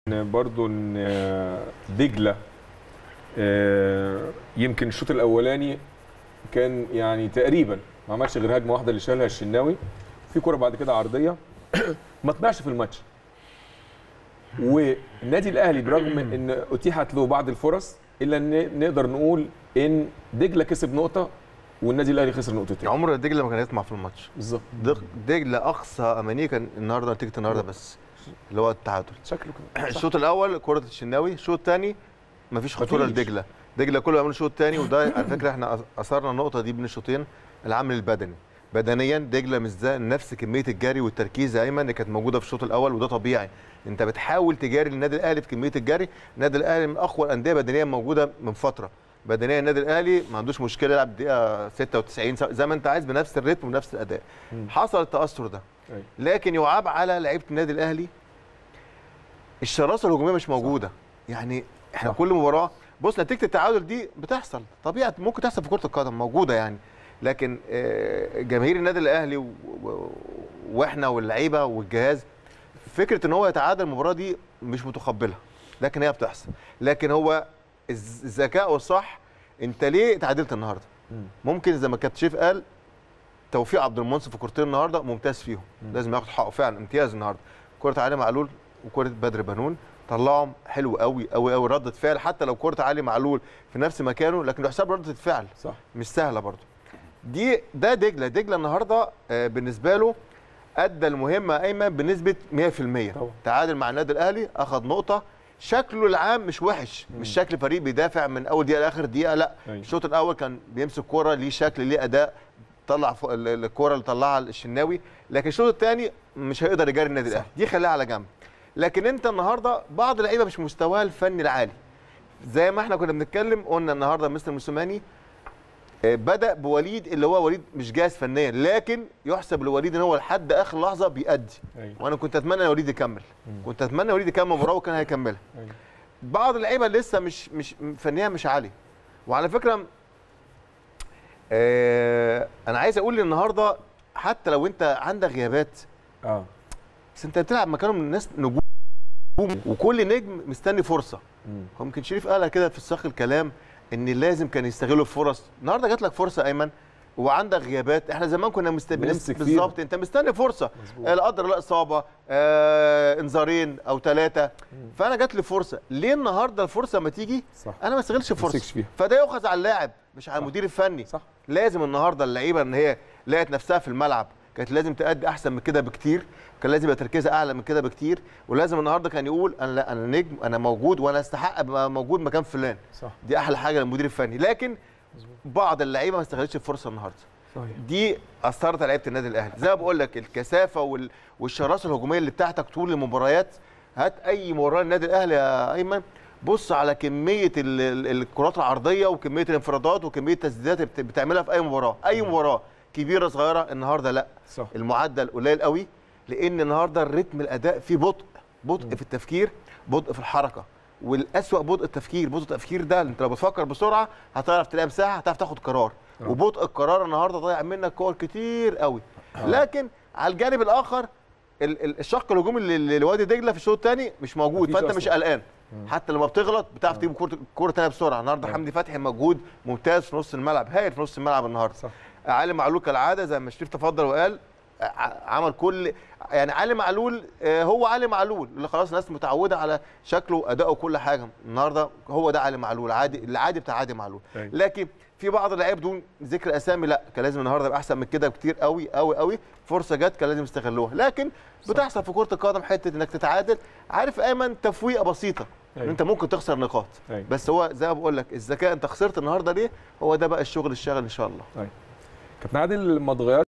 برضو ان دجله آه، يمكن الشوط الاولاني كان يعني تقريبا ما عملش غير هجمه واحده اللي شالها الشناوي في كره بعد كده عرضيه ما طلعش في الماتش والنادي الاهلي برغم ان اتيحت له بعض الفرص الا ان نقدر نقول ان دجله كسب نقطه والنادي الاهلي خسر نقطتين عمر دجله ما كان يطمع في الماتش بالظبط دج- دجله اقصى امانيه كان النهارده نتيجه النهارده بس اللي هو التعادل شكله كده صح. الشوط الاول كره الشناوي الشوط الثاني مفيش خطوره مفيش. لدجله دجله كله عمل الشوط الثاني وده على فكره احنا أث- اثرنا النقطه دي بين الشوطين العامل البدني بدنيا دجله مش زي نفس كميه الجري والتركيز يا ايمن اللي كانت موجوده في الشوط الاول وده طبيعي انت بتحاول تجاري النادي الاهلي في كميه الجري النادي الاهلي من اقوى الانديه بدنيا موجوده من فتره بدنيا النادي الاهلي ما عندوش مشكله يلعب دقيقه 96 زي ما انت عايز بنفس الريتم ونفس الاداء حصل التاثر ده أيوة. لكن يعاب على لعيبه النادي الاهلي الشراسه الهجوميه مش موجوده يعني احنا صح. كل مباراه بص نتيجه التعادل دي بتحصل طبيعه ممكن تحصل في كره القدم موجوده يعني لكن آه، جماهير النادي الاهلي و- و- واحنا واللعيبه والجهاز فكره ان هو يتعادل المباراه دي مش متقبلها لكن هي بتحصل لكن هو الز- الذكاء والصح انت ليه تعادلت النهارده مم. ممكن زي ما كابتن شريف قال توفيق عبد المنصف في كورتين النهارده ممتاز فيهم لازم ياخد حقه فعلا امتياز النهارده كره علي معلول وكره بدر بنون طلعهم حلو قوي قوي قوي ردة فعل حتى لو كره علي معلول في نفس مكانه لكن حساب ردة الفعل صح مش سهله برضه دي ده دجله دجله النهارده آه، بالنسبه له ادى المهمه ايمن بنسبه 100% طبعا. تعادل مع النادي الاهلي اخذ نقطه شكله العام مش وحش مش شكل فريق بيدافع من اول دقيقه لاخر دقيقه لا أيوة. الشوط الاول كان بيمسك كوره ليه شكل ليه اداء طلع فوق ال- ال- الكوره اللي طلعها الشناوي لكن الشوط الثاني مش هيقدر يجاري النادي الاهلي دي خليها على جنب لكن انت النهارده بعض اللعيبه مش مستواها الفني العالي زي ما احنا كنا بنتكلم قلنا النهارده مستر موسيماني آه، بدا بوليد اللي هو وليد مش جاهز فنيا لكن يحسب لوليد ان هو لحد اخر لحظه بيأدي أيوة. وانا كنت اتمنى ان وليد يكمل كنت اتمنى وليد يكمل مباراه وكان هيكملها أيوة. بعض اللعيبه لسه مش مش فنيا مش عالي وعلى فكره آه انا عايز اقول النهارده حتى لو انت عندك غيابات اه بس انت بتلعب مكانهم الناس نجوم وكل نجم مستني فرصه مم. هو يمكن شريف قالها كده في سياق الكلام ان لازم كان يستغلوا الفرص النهارده جات لك فرصه ايمن وعندك غيابات احنا زمان كنا مست... بنمسك فيها. بالظبط انت مستني فرصه مظبوط. آه، لا قدر الله اصابه آه انذارين او ثلاثه فانا جات لي فرصه ليه النهارده الفرصه ما تيجي صح انا ما استغلش الفرصه تمسكش فيها. فده يؤخذ على اللاعب مش على المدير الفني صح لازم النهارده اللعيبه ان هي لقت نفسها في الملعب كانت لازم تأدي احسن من كده بكتير كان لازم يبقى تركيزها اعلى من كده بكتير ولازم النهارده كان يقول انا لا انا نجم انا موجود وانا استحق ابقى موجود مكان فلان صح دي احلى حاجه للمدير الفني لكن بعض اللعيبه ما استغلتش الفرصه النهارده صحيح دي اثرت على لعيبه النادي الاهلي زي ما بقول لك الكثافه وال... والشراسه الهجوميه اللي بتاعتك طول المباريات هات اي مباراه النادي الاهلي يا ايمن بص على كميه ال... ال- الكرات العرضيه وكميه الانفرادات وكميه التسديدات اللي بت- بتعملها في اي مباراه اي مباراه كبيره صغيره النهارده لا صح المعدل قليل قوي لان النهارده الريتم الاداء فيه بطء بطء في التفكير بطء في الحركه والاسوأ بطء التفكير بطء التفكير ده انت لو بتفكر بسرعه هتعرف تلاقي مساحه هتعرف تاخد قرار آه. وبطء القرار النهارده ضيع منك كور كتير قوي لكن على الجانب الاخر ال- ال- الشق الهجومي اللي- اللي لوادي دجله في الشوط الثاني مش موجود مفيش فانت أصلاً. مش قلقان حتى لما بتغلط بتعرف تجيب كوره كوره ثانيه بسرعه النهارده آه. حمدي فتحي مجهود ممتاز في نص الملعب هايل في نص الملعب النهارده صح علي معلول كالعاده زي ما شريف تفضل وقال ع- عمل كل يعني علي معلول آه، هو علي معلول اللي خلاص الناس متعوده على شكله وادائه وكل حاجه النهارده هو ده علي معلول عادي العادي بتاع عادي معلول أيوة. لكن في بعض اللعيبه بدون ذكر اسامي لا كان لازم النهارده يبقى احسن من كده بكتير قوي قوي قوي فرصه جت كان لازم يستغلوها لكن بتحصل في كره القدم حته انك تتعادل عارف ايمن تفويقه بسيطه ان أيوة. انت ممكن تخسر نقاط أيوة. بس هو زي ما بقول لك الذكاء انت خسرت النهارده ليه هو ده بقى الشغل الشاغل ان شاء الله طيب كابتن عادل ما اتغيرش